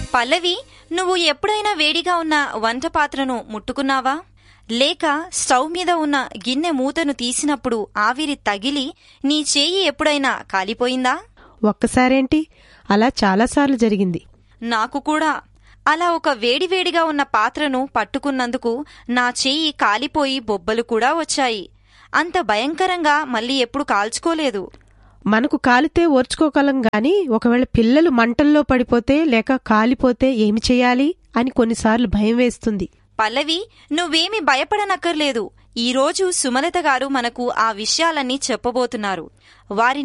పల్లవి నువ్వు ఎప్పుడైనా వేడిగా ఉన్న వంట పాత్రను ముట్టుకున్నావా లేక స్టవ్ మీద ఉన్న గిన్నె మూతను తీసినప్పుడు ఆవిరి తగిలి నీ చేయి ఎప్పుడైనా కాలిపోయిందా ఒక్కసారేంటి అలా చాలాసార్లు జరిగింది నాకు కూడా అలా ఒక వేడివేడిగా ఉన్న పాత్రను పట్టుకున్నందుకు నా చెయ్యి కాలిపోయి బొబ్బలు కూడా వచ్చాయి అంత భయంకరంగా మళ్ళీ ఎప్పుడు కాల్చుకోలేదు మనకు కాలితే ఓర్చుకోగలం గాని ఒకవేళ పిల్లలు మంటల్లో పడిపోతే లేక కాలిపోతే ఏమి చేయాలి అని కొన్నిసార్లు భయం వేస్తుంది పల్లవి నువ్వేమి భయపడనక్కర్లేదు ఈరోజు సుమలత గారు మనకు ఆ విషయాలన్నీ చెప్పబోతున్నారు వారిని